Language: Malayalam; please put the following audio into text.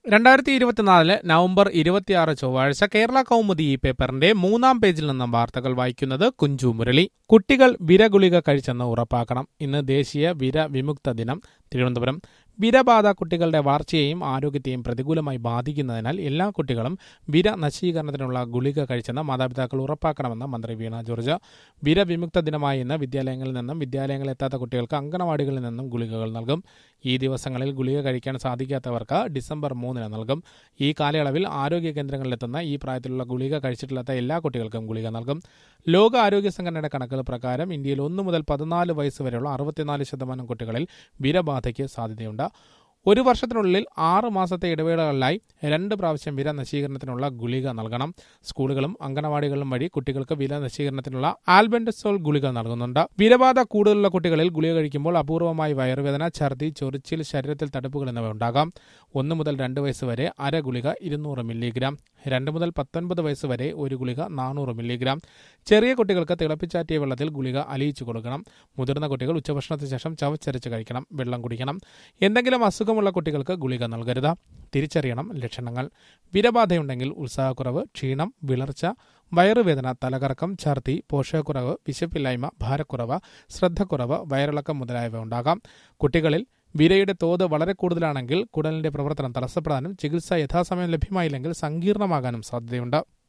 രണ്ടായിരത്തി ഇരുപത്തിനാല് നവംബർ ഇരുപത്തിയാറ് ചൊവ്വാഴ്ച കേരള കൗമുദി ഈ പേപ്പറിന്റെ മൂന്നാം പേജിൽ നിന്നും വാർത്തകൾ വായിക്കുന്നത് കുഞ്ചു മുരളി കുട്ടികൾ വിരഗുളിക കഴിച്ചെന്ന് ഉറപ്പാക്കണം ഇന്ന് ദേശീയ വിര വിമുക്ത ദിനം തിരുവനന്തപുരം വിരബാധ കുട്ടികളുടെ വളർച്ചയെയും ആരോഗ്യത്തെയും പ്രതികൂലമായി ബാധിക്കുന്നതിനാൽ എല്ലാ കുട്ടികളും വിര നശീകരണത്തിനുള്ള ഗുളിക കഴിച്ചെന്ന് മാതാപിതാക്കൾ ഉറപ്പാക്കണമെന്ന് മന്ത്രി വീണ ജോർജ് വിരവിമുക്ത ദിനമായ ഇന്ന് വിദ്യാലയങ്ങളിൽ നിന്നും വിദ്യാലയങ്ങളിൽ എത്താത്ത കുട്ടികൾക്ക് അങ്കണവാടികളിൽ നിന്നും ഗുളികകൾ നൽകും ഈ ദിവസങ്ങളിൽ ഗുളിക കഴിക്കാൻ സാധിക്കാത്തവർക്ക് ഡിസംബർ മൂന്നിന് നൽകും ഈ കാലയളവിൽ ആരോഗ്യ കേന്ദ്രങ്ങളിലെത്തുന്ന ഈ പ്രായത്തിലുള്ള ഗുളിക കഴിച്ചിട്ടില്ലാത്ത എല്ലാ കുട്ടികൾക്കും ഗുളിക നൽകും ലോക ആരോഗ്യ സംഘടനയുടെ കണക്കുകൾ പ്രകാരം ഇന്ത്യയിൽ ഒന്ന് മുതൽ പതിനാല് വയസ്സ് വരെയുള്ള അറുപത്തിനാല് ശതമാനം കുട്ടികളിൽ വിരബാധയ്ക്ക് സാധ്യതയുണ്ട് ഒരു വർഷത്തിനുള്ളിൽ ആറ് മാസത്തെ ഇടവേളകളിലായി രണ്ട് പ്രാവശ്യം വിര നശീകരണത്തിനുള്ള ഗുളിക നൽകണം സ്കൂളുകളും അംഗനവാടികളും വഴി കുട്ടികൾക്ക് വിര നശീകരണത്തിനുള്ള ആൽബൻഡസോൾ ഗുളിക നൽകുന്നുണ്ട് വിരബാധ കൂടുതലുള്ള കുട്ടികളിൽ ഗുളിക കഴിക്കുമ്പോൾ അപൂർവമായി വയറുവേദന ഛർദി ചൊറിച്ചിൽ ശരീരത്തിൽ തടുപ്പുകൾ എന്നിവ ഉണ്ടാകാം ഒന്ന് മുതൽ രണ്ട് വയസ്സ് വരെ അര ഗുളിക ഇരുന്നൂറ് മില്ലിഗ്രാം രണ്ട് മുതൽ പത്തൊൻപത് വയസ്സ് വരെ ഒരു ഗുളിക നാനൂറ് മില്ലിഗ്രാം ചെറിയ കുട്ടികൾക്ക് തിളപ്പിച്ചാറ്റിയ വെള്ളത്തിൽ ഗുളിക അലിയിച്ചു കൊടുക്കണം മുതിർന്ന കുട്ടികൾ ഉച്ചഭക്ഷണത്തിന് ശേഷം ചവച്ചരച്ച് കഴിക്കണം വെള്ളം കുടിക്കണം എന്തെങ്കിലും അസുഖമുള്ള കുട്ടികൾക്ക് ഗുളിക നൽകരുത് തിരിച്ചറിയണം ലക്ഷണങ്ങൾ വിരബാധയുണ്ടെങ്കിൽ ഉത്സാഹക്കുറവ് ക്ഷീണം വിളർച്ച വയറുവേദന തലകറക്കം ഛർദി പോഷകക്കുറവ് വിശപ്പില്ലായ്മ ഭാരക്കുറവ് ശ്രദ്ധക്കുറവ് വയറിളക്കം മുതലായവ ഉണ്ടാകാം കുട്ടികളിൽ വിരയുടെ തോത് വളരെ കൂടുതലാണെങ്കിൽ കുടലിന്റെ പ്രവർത്തനം തടസ്സപ്പെടാനും ചികിത്സ യഥാസമയം ലഭ്യമായില്ലെങ്കിൽ സങ്കീർണമാകാനും സാധ്യതയുണ്ട്